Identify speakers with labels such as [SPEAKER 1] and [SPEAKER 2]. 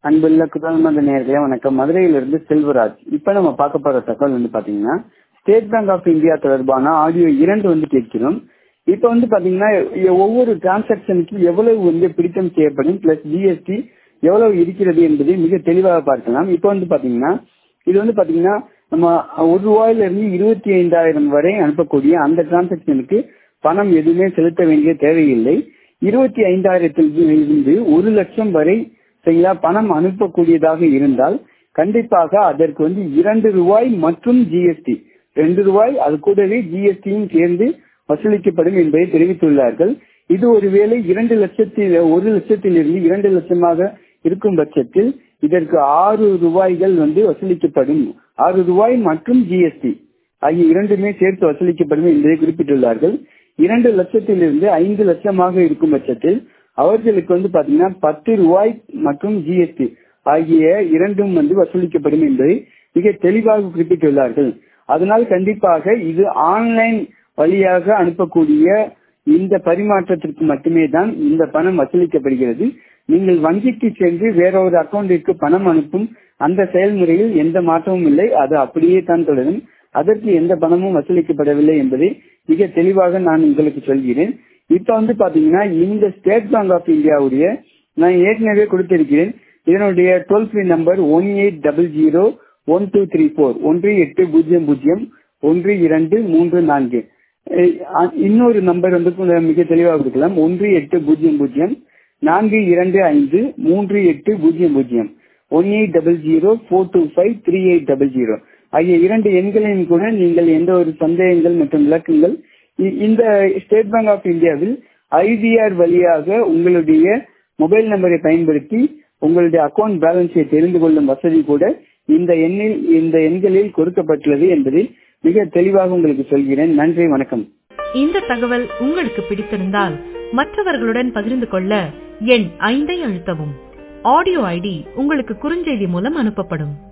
[SPEAKER 1] அன்புள்ள குதல்மந்த நேர்களே வணக்கம் மதுரையிலிருந்து செல்வராஜ் இப்ப நம்ம பார்க்க போற தகவல் வந்து பாத்தீங்கன்னா ஸ்டேட் பேங்க் ஆஃப் இந்தியா தொடர்பான ஆடியோ இரண்டு வந்து கேட்கிறோம் இப்ப வந்து பாத்தீங்கன்னா ஒவ்வொரு டிரான்சாக்சனுக்கு எவ்வளவு வந்து பிடித்தம் செய்யப்படும் பிளஸ் ஜிஎஸ்டி எவ்வளவு இருக்கிறது என்பதை மிக தெளிவாக பார்க்கலாம் இப்ப வந்து பாத்தீங்கன்னா இது வந்து பாத்தீங்கன்னா நம்ம ஒரு ரூபாயில இருந்து இருபத்தி ஐந்தாயிரம் வரை அனுப்பக்கூடிய அந்த டிரான்சாக்சனுக்கு பணம் எதுவுமே செலுத்த வேண்டிய தேவையில்லை இருபத்தி ஐந்தாயிரத்தில் இருந்து ஒரு லட்சம் வரை சரிங்களா பணம் அனுப்பக்கூடியதாக இருந்தால் கண்டிப்பாக அதற்கு வந்து இரண்டு ரூபாய் மற்றும் ஜிஎஸ்டி ரெண்டு ரூபாய் அது கூடவே ஜிஎஸ்டியும் சேர்ந்து வசூலிக்கப்படும் என்பதை தெரிவித்துள்ளார்கள் இது ஒருவேளை இரண்டு லட்சத்தில் ஒரு லட்சத்திலிருந்து இரண்டு லட்சமாக இருக்கும் பட்சத்தில் இதற்கு ஆறு ரூபாய்கள் வந்து வசூலிக்கப்படும் ஆறு ரூபாய் மற்றும் ஜிஎஸ்டி ஆகிய இரண்டுமே சேர்த்து வசூலிக்கப்படும் என்பதை குறிப்பிட்டுள்ளார்கள் இரண்டு லட்சத்திலிருந்து ஐந்து லட்சமாக இருக்கும் பட்சத்தில் அவர்களுக்கு வந்து பாத்தீங்கன்னா பத்து ரூபாய் மற்றும் ஜிஎஸ்டி ஆகிய இரண்டும் வந்து வசூலிக்கப்படும் என்பதை மிக தெளிவாக குறிப்பிட்டுள்ளார்கள் அதனால் கண்டிப்பாக இது ஆன்லைன் வழியாக அனுப்பக்கூடிய இந்த பரிமாற்றத்திற்கு மட்டுமே தான் இந்த பணம் வசூலிக்கப்படுகிறது நீங்கள் வங்கிக்கு சென்று வேற ஒரு அக்கௌண்டிற்கு பணம் அனுப்பும் அந்த செயல்முறையில் எந்த மாற்றமும் இல்லை அது அப்படியே தான் தொடரும் அதற்கு எந்த பணமும் வசூலிக்கப்படவில்லை என்பதை மிக தெளிவாக நான் உங்களுக்கு சொல்கிறேன் இப்ப வந்து பாத்தீங்கன்னா இந்த ஸ்டேட் பேங்க் ஆஃப் இந்தியாவுடைய நான் ஏற்கனவே கொடுத்திருக்கிறேன் இதனுடைய toll free number one eight double zero one two three four ஒன்று எட்டு பூஜ்ஜியம் பூஜ்ஜியம் ஒன்று இரண்டு மூன்று நான்கு இன்னொரு நம்பர் வந்து மிக தெளிவாக கொடுக்கலாம் ஒன்று எட்டு பூஜ்ஜியம் பூஜ்ஜியம் நான்கு இரண்டு ஐந்து மூன்று எட்டு பூஜ்ஜியம் பூஜ்ஜியம் one eight double zero four two five three eight double zero ஆகிய இரண்டு எண்களையும் கூட நீங்கள் எந்த ஒரு சந்தேகங்கள் மற்றும் விளக்கங்கள் இந்த ஸ்டேட் பேங்க் ஆஃப் இந்தியாவில் ஐடிஆர் வழியாக உங்களுடைய மொபைல் நம்பரை பயன்படுத்தி உங்களுடைய அக்கௌண்ட் பேலன்ஸை தெரிந்து கொள்ளும் வசதி கூட இந்த எண்ணில் இந்த எண்களில் கொடுக்கப்பட்டுள்ளது என்பதை மிக தெளிவாக உங்களுக்கு சொல்கிறேன் நன்றி வணக்கம்
[SPEAKER 2] இந்த தகவல் உங்களுக்கு பிடித்திருந்தால் மற்றவர்களுடன் பகிர்ந்து கொள்ள எண் ஐந்தை அழுத்தவும் ஆடியோ ஐடி உங்களுக்கு குறுஞ்செய்தி மூலம் அனுப்பப்படும்